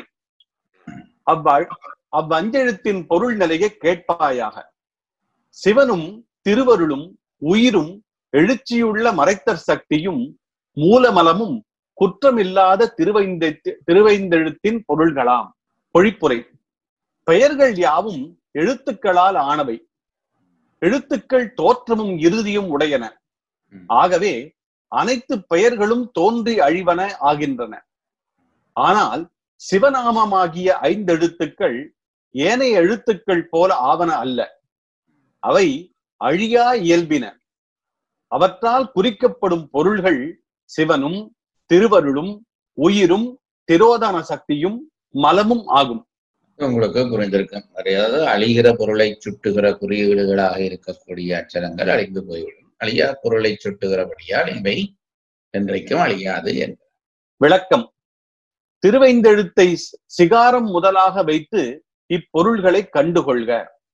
அவ்வ- அவ்வஞ்செழுத்தின் பொருள் நிலையை கேட்பாயாக சிவனும் திருவருளும் உயிரும் எழுச்சியுள்ள மறைத்தற் சக்தியும் மூலமலமும் குற்றமில்லாத திருவைந்த திருவைந்தெழுத்தின் பொருள்களாம் பொழிப்புரை பெயர்கள் யாவும் எழுத்துக்களால் ஆனவை எழுத்துக்கள் தோற்றமும் இறுதியும் உடையன ம். ஆகவே அனைத்து பெயர்களும் தோன்றி அழிவன ஆகின்றன ஆனால் சிவநாமமாகிய ஐந்தெழுத்துக்கள் ஏனைய எழுத்துக்கள் போல ஆவன அல்ல அவை அழியா இயல்பின அவற்றால் குறிக்கப்படும் பொருள்கள் சிவனும் திருவருளும் உயிரும் திரோதான சக்தியும் மலமும் ஆகும் உங்களுக்கு புரிந்திருக்கும் அதாவது அழிகிற பொருளை சுட்டுகிற குறியீடுகளாக இருக்கக்கூடிய அச்சரங்கள் அழிந்து போய்விடும் அழியா பொருளை சுட்டுகிறபடியால் இவை என்றைக்கும் அழியாது என்று விளக்கம் திருவைந்தெழுத்தை சிகாரம் முதலாக வைத்து இப்பொருள்களை கண்டுகொள்க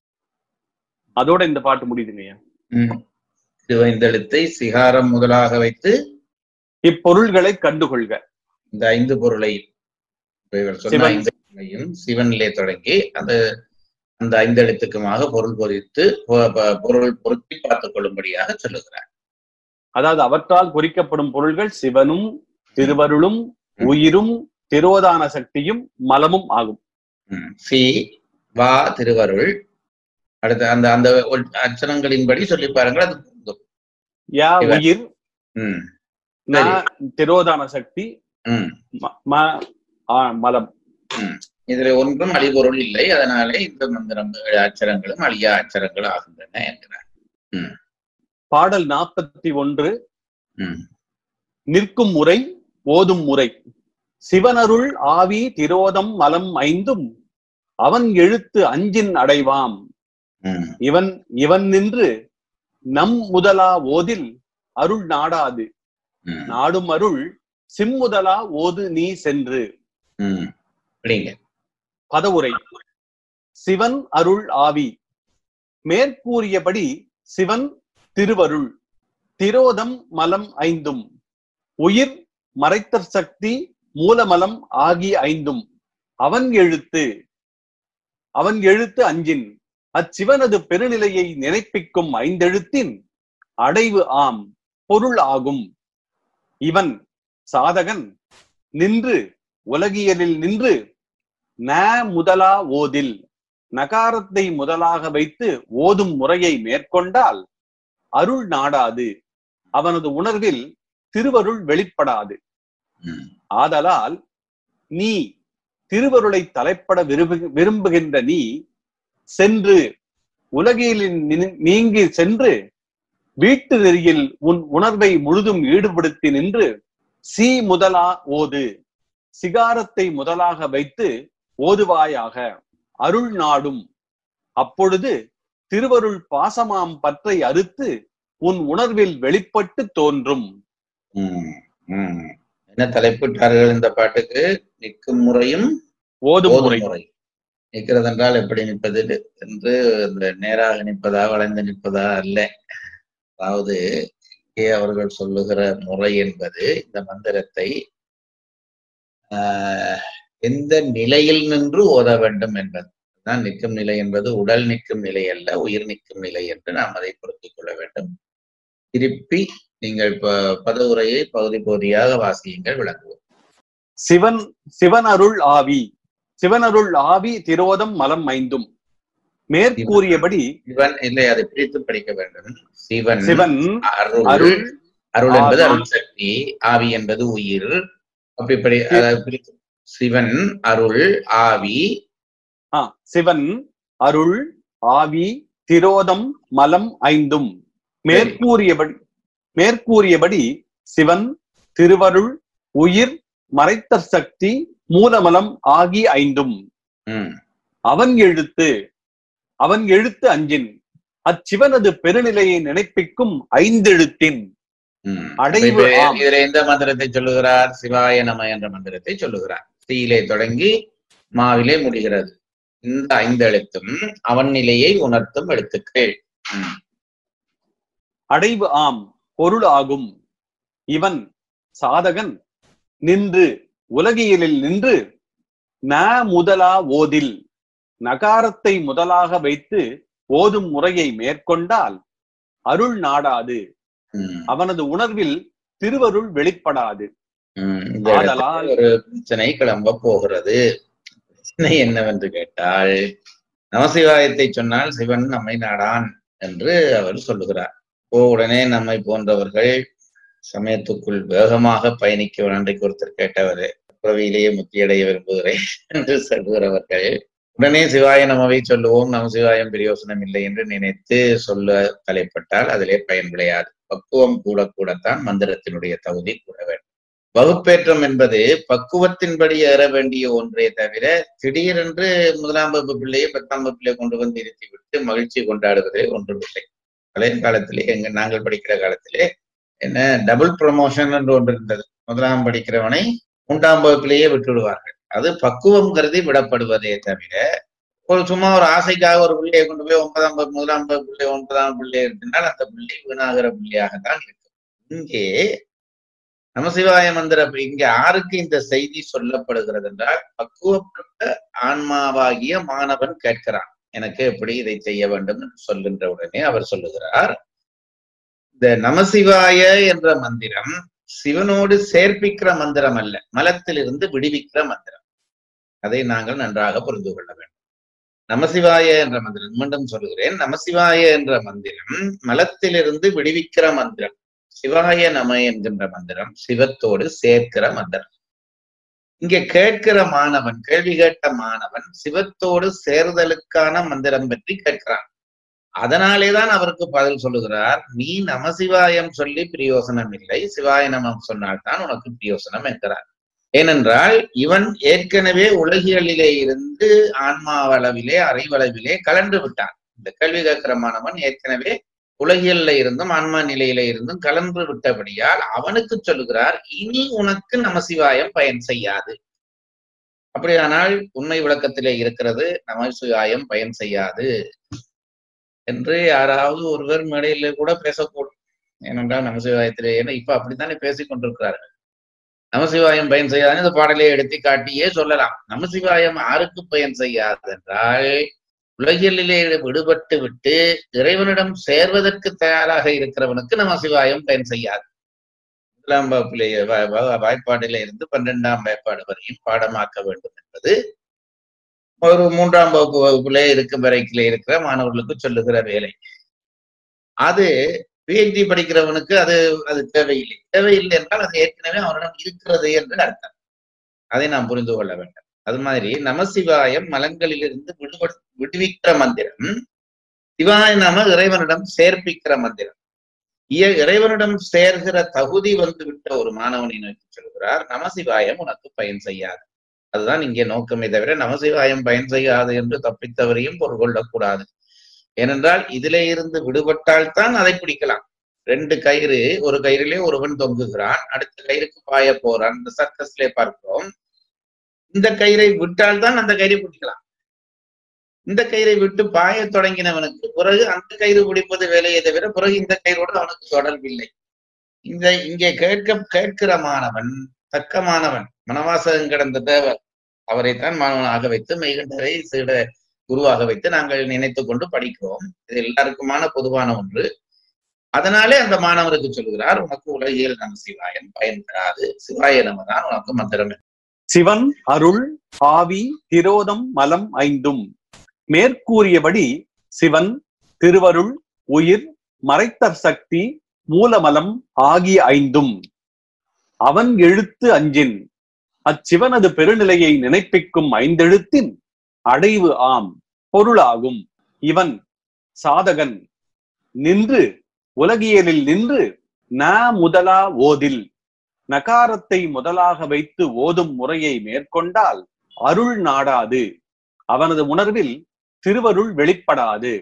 அதோட இந்த பாட்டு முடியுதுங்கய்யா ம். திருவைந்தெழுத்தை சிகாரம் முதலாக வைத்து இப்பொருள்களை கண்டுகொள்க இந்த ஐந்து பொருளை இப்ப இவர் சொன்ன சிவன். ஐந்து பொருளையும் சிவனிலே தொடங்கி அந்த அந்த ஐந்து எழுத்துக்குமாக பொருள் பொறித்து பொ- பொ- பொருள் பொருத்தி பார்த்துக் கொள்ளும்படியாக சொல்லுகிறார் அதாவது அவற்றால் குறிக்கப்படும் பொருள்கள் சிவனும் திருவருளும் உயிரும் திரோதான சக்தியும் மலமும் ஆகும் ம். சி வா திருவருள் அடுத்த அந்த அந்த ஒல்- அச்சரங்களின்படி சொல்லி பாருங்கள் அது பொருந்தும். யா சிவன். உயிர் ம் ந திரோதான சக்தி ம் ம- ம- ஆ, மலம் இதுல ஒன்றும் அழிபொருள் இல்லை அதனாலே இந்த மந்திரம் அச்சரங்களும் அழியா அச்சரங்கள் ஆகின்றன என்கிறார் பாடல் நாற்பத்தி ஒன்று ம் நிற்கும் முறை ஓதும் முறை சிவனருள் ஆவி திரோதம் மலம் ஐந்தும் அவன் எழுத்து அஞ்சின் அடைவாம் ம் இவன் இவன் நின்று நம் முதலா ஓதில் அருள் நாடாது ம் நாடும் அருள் சிம்முதலா ஓது நீ சென்று ம் படிங்க பதவுரை சிவன் அருள் ஆவி மேற்கூறியபடி சிவன் திருவருள் திரோதம் மலம் ஐந்தும் உயிர் மறைத்தற் சக்தி மூலமலம் ஆகி ஐந்தும் அவன் எழுத்து அவன் எழுத்து அஞ்சின் அச்சிவனது பெருநிலையை நினைப்பிக்கும் ஐந்தெழுத்தின் அடைவு ஆம் பொருள் ஆகும் இவன் சாதகன் நின்று உலகியலில் நின்று ந முதலா ஓதில் நகாரத்தை முதலாக வைத்து ஓதும் முறையை மேற்கொண்டால் அருள் நாடாது அவனது உணர்வில் திருவருள் வெளிப்படாது ம் ஆதலால் நீ திருவருளை தலைப்பட விரும்பு விரும்புகின்ற நீ சென்று உலகியலின் நின்- நீங்கி சென்று வீட்டு நெறியில் உன் உணர்வை முழுதும் ஈடுபடுத்தி நின்று சி முதலா ஓது சிகாரத்தை முதலாக வைத்து ஓதுவாயாக அருள் நாடும் அப்பொழுது திருவருள் பாசமாம் பற்றை அறுத்து உன் உணர்வில் வெளிப்பட்டு தோன்றும் ம் ம் என்ன தலைப்பிட்டார்கள் இந்த பாட்டுக்கு நிற்கும் முறையும் ஓதும் ஓதும் முறை முறை நிற்கிறது என்றால் எப்படி நிற்பது என்று இந்த நேராக நிற்பதா வளைந்து நிற்பதா அல்ல அதாவது இங்கே அவர்கள் சொல்லுகிற முறை என்பது இந்த மந்திரத்தை ஆஹ், எந்த நிலையில் நின்று ஓத வேண்டும் என்பது தான் நிற்கும் நிலை என்பது உடல் நிற்கும் நிலை அல்ல உயிர் நிற்கும் நிலை என்று நாம் அதை பொருத்திக் கொள்ள வேண்டும் திருப்பி நீங்கள் ப- பதவுரையை பகுதி பகுதியாக வாசியுங்கள் விளங்குவோம் சிவன் சிவன் அருள் ஆவி சிவனருள் ஆவி திரோதம் மலம் ஐந்தும் மேற்கூறியபடி சிவன் இல்லை அதை பிரித்து படிக்க வேண்டும் சிவன் சிவன் அருள் அருள் அருள் என்பது ஆவி. அருள் சக்தி ஆவி என்பது உயிர் அப்படி படி அதாவது பிரித்து சிவன் அருள் ஆவி ஆ, சிவன் அருள் ஆவி திரோதம் மலம் ஐந்தும் மேற்கூறியபடி மேற்கூறியபடி சிவன் திருவருள் உயிர் மறைத்தற் சக்தி மூலமலம் ஆகி ஐந்தும் ம், அவன் எழுத்து அவன் எழுத்து அஞ்சின் அச்சிவனது பெருநிலையை நினைப்பிக்கும் ஐந்தெழுத்தின் ம். அடைவு இப்ப ஆம். இதுல எந்த மந்திரத்தை சொல்லுகிறார் சிவாய நம என்ற மந்திரத்தை சொல்லுகிறார் தீயிலே தொடங்கி மாவிலே முடிகிறது இந்த ஐந்து எழுத்தும் அவன் நிலையை உணர்த்தும் எழுத்துக்கள் ம், அடைவு ஆம் பொருள் ஆகும் இவன் சாதகன் நின்று உலகியலில் நின்று ந முதலா ஓதில் நகாரத்தை முதலாக வைத்து ஓதும் முறையை மேற்கொண்டால் அருள் நாடாது ம், அவனது உணர்வில் திருவருள் வெளிப்படாது ம். இந்த இடத்துல ஆதலால் ஒரு பிரச்சனை கிளம்ப போகிறது பிரச்சனை என்னவென்று கேட்டால் நமசிவாயத்தை சொன்னால் சிவன் நம்மை நாடான் என்று அவர் சொல்லுகிறார் ஓ உடனே நம்மை போன்றவர்கள் சமயத்துக்குள் வேகமாக பயணிக்க அன்றைக்கு ஒருத்தர் கேட்டவர் பிறவியிலேயே முத்தியடைய விரும்புகிறேன் என்று சொல்லுகிறவர்கள் உடனே சிவாய நமவை சொல்லுவோம் நம சிவாயம் பிரயோசனம் இல்லை என்று நினைத்து சொல்ல தலைப்பட்டால் அதிலே பயன் விளையாது பக்குவம் கூட கூடத்தான் மந்திரத்தினுடைய தகுதி கூட வேண்டும் வகுப்பேற்றம் என்பது பக்குவத்தின்படி ஏற வேண்டிய ஒன்றே தவிர திடீரென்று முதலாம் வகுப்பு பிள்ளையை பத்தாம் வகுப்பிலே கொண்டு வந்து இருத்தி விட்டு மகிழ்ச்சி கொண்டாடுவது ஒன்றுமில்லை பழைய காலத்திலே எங்க நாங்கள் படிக்கிற காலத்திலே என்ன டபுள் ப்ரொமோஷன் என்று ஒன்று இருந்தது முதலாம் படிக்கிறவனை மூன்றாம் வகுப்பிலேயே விட்டுவிடுவார்கள் அது பக்குவம் கருதி விடப்படுவதே தவிர ஒரு சும்மா ஒரு ஆசைக்காக ஒரு பிள்ளையை கொண்டு போய் ஒன்பதாம் வகுப்பு முதலாம் வகுப்பு பிள்ளை ஒன்பதாம் பிள்ளை இருந்தால் அந்த பிள்ளை வீணாகிற பிள்ளையாகத்தான் இருக்கும் இங்கே நமசிவாய மந்திர இங்க யாருக்கு இந்த செய்தி சொல்லப்படுகிறது என்றால் பக்குவப்பட்ட ஆன்மாவாகிய மாணவன் கேட்கிறான் எனக்கு எப்படி இதை செய்ய வேண்டும் என்று சொல்கின்ற உடனே அவர் சொல்லுகிறார் இந்த நமசிவாய என்ற மந்திரம் சிவனோடு சேர்ப்பிக்கிற மந்திரம் அல்ல மலத்திலிருந்து விடுவிக்கிற மந்திரம் அதை நாங்கள் நன்றாக புரிந்து கொள்ள வேண்டும் நமசிவாய என்ற மந்திரம் மீண்டும் சொல்கிறேன் நமசிவாய என்ற மந்திரம் மலத்திலிருந்து விடுவிக்கிற மந்திரம் சிவாய நம என்கின்ற மந்திரம் சிவத்தோடு சேர்க்கிற மந்திரம் இங்க கேட்கிற மாணவன் கேள்வி கேட்ட மாணவன் சிவத்தோடு சேர்தலுக்கான மந்திரம் பற்றி கேட்கிறான் அதனாலேதான் அவருக்கு பதில் சொல்லுகிறார் நீ நமசிவாயம் சொல்லி பிரயோசனம் இல்லை சிவாய நமம் சொன்னால்தான் உனக்கு பிரயோசனம் என்கிறார் ஏனென்றால் இவன் ஏற்கனவே உலகியலிலே இருந்து ஆன்மாவளவிலே அறிவளவிலே கலந்து விட்டான் இந்த கேள்வி கேட்கிற மாணவன் ஏற்கனவே உலகியல்ல இருந்தும் ஆன்மா நிலையில இருந்தும் கலந்து விட்டபடியால் அவனுக்கு சொல்லுகிறார் இனி உனக்கு நமசிவாயம் பயன் செய்யாது அப்படியானால் உண்மை விளக்கத்திலே இருக்கிறது நமசிவாயம் பயன் செய்யாது என்று யாராவது ஒருவர் மேடையில கூட பேசக்கூடும் ஏனென்றால் நமசிவாயத்திலே ஏன்னா இப்ப அப்படித்தானே பேசிக் கொண்டிருக்கிறார்கள் நமசிவாயம் பயன் செய்யாது இந்த பாடலை எடுத்து காட்டியே சொல்லலாம் நமசிவாயம் யாருக்கு பயன் செய்யாது என்றால் உலகியலிலே விடுபட்டு விட்டு இறைவனிடம் சேர்வதற்கு தயாராக இருக்கிறவனுக்கு நமசிவாயம் பயன் செய்யாது முதலாம் வகுப்பிலேயே வாய்ப்பாடில இருந்து பன்னிரெண்டாம் வாய்ப்பாடு வரையும் பாடமாக்க வேண்டும் என்பது ஒரு மூன்றாம் வகுப்பு வகுப்பிலே இருக்கும் வரைக்கிலே இருக்கிற மாணவர்களுக்கு சொல்லுகிற வேலை அது பிஹெச்டி படிக்கிறவனுக்கு அது அது தேவையில்லை தேவையில்லை என்றால் அது ஏற்கனவே அவனிடம் இருக்கிறது என்று அர்த்தம் அதை நாம் புரிந்து கொள்ள வேண்டும் அது மாதிரி நமசிவாயம் மலங்களிலிருந்து விடுபட விடுவிக்கிற மந்திரம் சிவாய நாம இறைவனிடம் சேர்ப்பிக்கிற மந்திரம் இறைவனிடம் சேர்கிற தகுதி வந்து விட்ட ஒரு மாணவனை நோக்கி சொல்கிறார் நமசிவாயம் உனக்கு பயன் செய்யாது அதுதான் இங்கே நோக்கமே தவிர நமசிவாயம் பயன் செய்யாது என்று தப்பித்தவரையும் பொருள் கொள்ளக்கூடாது ஏனென்றால் இதிலே இருந்து விடுபட்டால் தான் அதை பிடிக்கலாம் ரெண்டு கயிறு ஒரு கயிறிலே ஒருவன் தொங்குகிறான் அடுத்த கயிறுக்கு பாய போறான் இந்த சர்க்கஸ்லே பார்க்கிறோம் இந்த கயிறை விட்டால் தான் அந்த கயிறை பிடிக்கலாம் இந்த கயிறை விட்டு பாய தொடங்கினவனுக்கு பிறகு அந்த கயிறு பிடிப்பது வேலையை தவிர பிறகு இந்த கயிறோடு அவனுக்கு தொடர்பில்லை இந்த இங்கே கேட்க கேட்கிற மாணவன் தக்க மாணவன் மனவாசகம் கிடந்த தேவர் அவரைத்தான் மாணவனாக வைத்து மெய்கண்டரை சீட குருவாக வைத்து நாங்கள் நினைத்து கொண்டு படிக்கிறோம் இது எல்லாருக்குமான பொதுவான ஒன்று அதனாலே அந்த மாணவருக்கு சொல்கிறார் உனக்கு உலகியல் நம சிவாயன் பயன் தராது சிவாய நம தான் உனக்கு மந்திரம் சிவன் அருள் ஆவி திரோதம் மலம் ஐந்தும் மேற்கூறியபடி சிவன் திருவருள் உயிர் மறைத்தற் சக்தி மூலமலம் ஆகிய ஐந்தும் அவன் எழுத்து அஞ்சின் அச்சிவனது பெருநிலையை நினைப்பிக்கும் ஐந்தெழுத்தின் அடைவு ஆம் பொருளாகும் இவன் சாதகன் நின்று உலகியலில் நின்று ந முதலா ஓதில் நகாரத்தை முதலாக வைத்து ஓதும் முறையை மேற்கொண்டால் அருள் நாடாது அவனது உணர்வில் திருவருள் வெளிப்படாது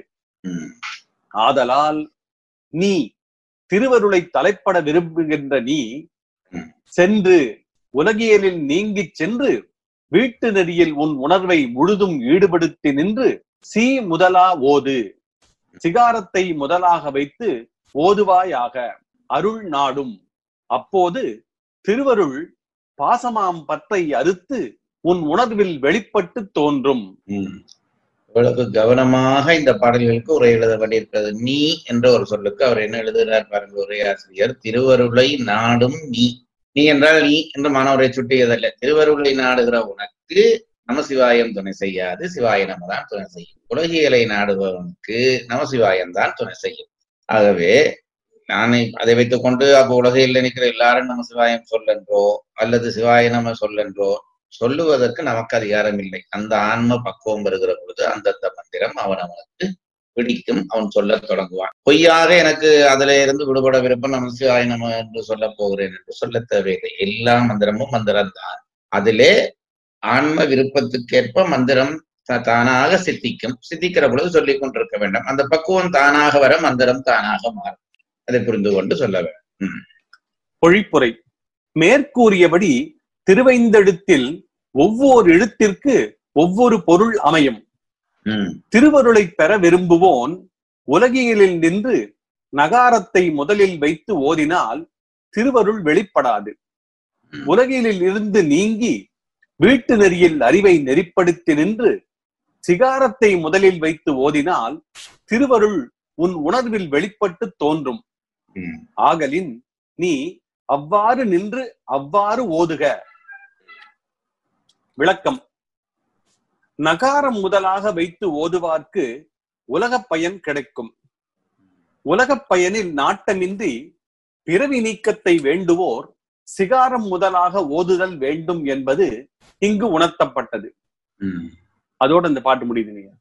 ஆதலால் நீ திருவருளை தலைப்பட விரும்புகின்ற நீ சென்று உலகியலில் நீங்கிச் சென்று வீட்டு நெறியில் உன் உணர்வை முழுதும் ஈடுபடுத்தி நின்று சி முதலா ஓது சிகாரத்தை முதலாக வைத்து ஓதுவாயாக அருள் நாடும் அப்போது திருவருள் பாசமாம் பற்றை அறுத்து உன் உணர்வில் வெளிப்பட்டு தோன்றும் இவ்வளவு கவனமாக இந்த பாடல்களுக்கு உரை எழுத வேண்டியிருக்கிறது நீ என்ற ஒரு சொல்லுக்கு அவர் என்ன எழுதுகிறார் பாருங்க உரையாசிரியர் திருவருளை நாடும் நீ நீ என்றால் நீ என்று மாணவரை சுட்டியதல்ல திருவருளை நாடுகிற உனக்கு நமசிவாயம் துணை செய்யாது சிவாய நம தான் துணை செய்யும் உலகியலை நாடுபவனுக்கு நமசிவாயம் தான் துணை செய்யும் ஆகவே நான் அதை வைத்துக் கொண்டு அப்ப உலகையில் நிற்கிற எல்லாரும் நம்ம சிவாயம் சொல்லென்றோ அல்லது சிவாய நம சொல்லென்றோ சொல்லுவதற்கு நமக்கு அதிகாரம் இல்லை அந்த ஆன்ம பக்குவம் வருகிற பொழுது அந்தந்த மந்திரம் அவன் அவனுக்கு பிடிக்கும் அவன் சொல்லத் தொடங்குவான் பொய்யாக எனக்கு அதுல இருந்து விடுபட விருப்பம் நம சிவாய நம என்று சொல்ல போகிறேன் என்று சொல்ல தேவையில்லை எல்லா மந்திரமும் மந்திரம் தான் அதிலே ஆன்ம விருப்பத்துக்கேற்ப மந்திரம் த- தானாக சித்திக்கும் சித்திக்கிற பொழுது சொல்லிக் கொண்டிருக்க வேண்டும் அந்த பக்குவம் தானாக வர மந்திரம் தானாக மாறும் அதை புரிந்து கொண்டு சொல்ல வேண்டும் பொழிப்புரை மேற்கூறியபடி திருவைந்தெழுத்தில் ஒவ்வொரு எழுத்திற்கு ஒவ்வொரு பொருள் அமையும் ம், திருவருளை பெற விரும்புவோன் உலகியலில் நின்று நகாரத்தை முதலில் வைத்து ஓதினால் திருவருள் வெளிப்படாது ம். உலகியலில் இருந்து நீங்கி வீட்டு நெறியில் அறிவை நெறிப்படுத்தி நின்று சிகாரத்தை முதலில் வைத்து ஓதினால் திருவருள் உன் உணர்வில் வெளிப்பட்டு தோன்றும் ம். ஆகலின் நீ அவ்வாறு நின்று அவ்வாறு ஓதுக விளக்கம் நகாரம் முதலாக வைத்து ஓதுவார்க்கு உலகப் பயன் கிடைக்கும் உலகப் பயனில் நாட்டமின்றி பிறவி நீக்கத்தை வேண்டுவோர் சிகாரம் முதலாக ஓதுதல் வேண்டும் என்பது இங்கு உணர்த்தப்பட்டது ம். அதோட இந்த பாட்டு முடியுது நீங்க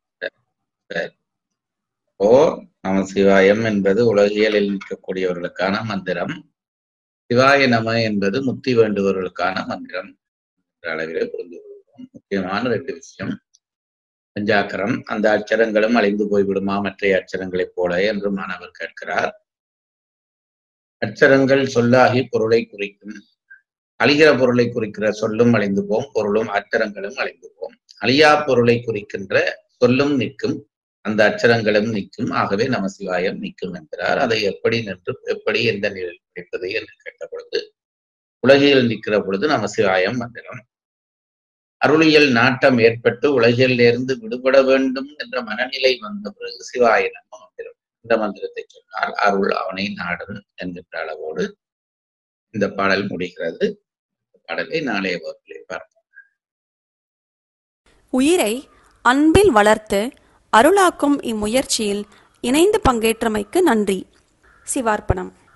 ஓ நம சிவாயம் என்பது உலகியலில் நிற்கக்கூடியவர்களுக்கான மந்திரம் சிவாய நம என்பது முக்தி வேண்டுபவர்களுக்கான மந்திரம் என்ற அளவிலே புரிந்து கொள்வோம் முக்கியமான ரெண்டு விஷயம் பஞ்சாக்கரம் அந்த அச்சரங்களும் அழிந்து போய்விடுமா மற்ற அச்சரங்களைப் போல என்று மாணவர் கேட்கிறார் அச்சரங்கள் சொல்லாகி பொருளை குறிக்கும் அழிகிற பொருளை குறிக்கிற சொல்லும் அழிந்து போம் பொருளும் அச்சரங்களும் அழிந்து போம் அழியா பொருளை குறிக்கின்ற சொல்லும் நிற்கும் அந்த அச்சரங்களும் நிற்கும் ஆகவே நமசிவாயம் நிற்கும் என்கிறார் அதை எப்படி நின்று எப்படி எந்த நிலையில் படிப்பது என்று கேட்ட பொழுது உலகில் நிற்கிற பொழுது நமசிவாயம் மந்திரம் அருளியல் நாட்டம் ஏற்பட்டு உலகிலிருந்து விடுபட வேண்டும் என்ற மனநிலை வந்த பிறகு சிவாய நம மந்திரம் இந்த மந்திரத்தை சொன்னால் அருள் அவனை நாடும் என்கின்ற அளவோடு இந்த பாடல் முடிகிறது இந்த பாடலை நாளைய வகுப்பிலே பார்ப்போம் உயிரை அன்பில் வளர்த்து அருளாக்கும் இம்முயற்சியில் இணைந்து பங்கேற்றமைக்கு நன்றி சிவார்ப்பணம்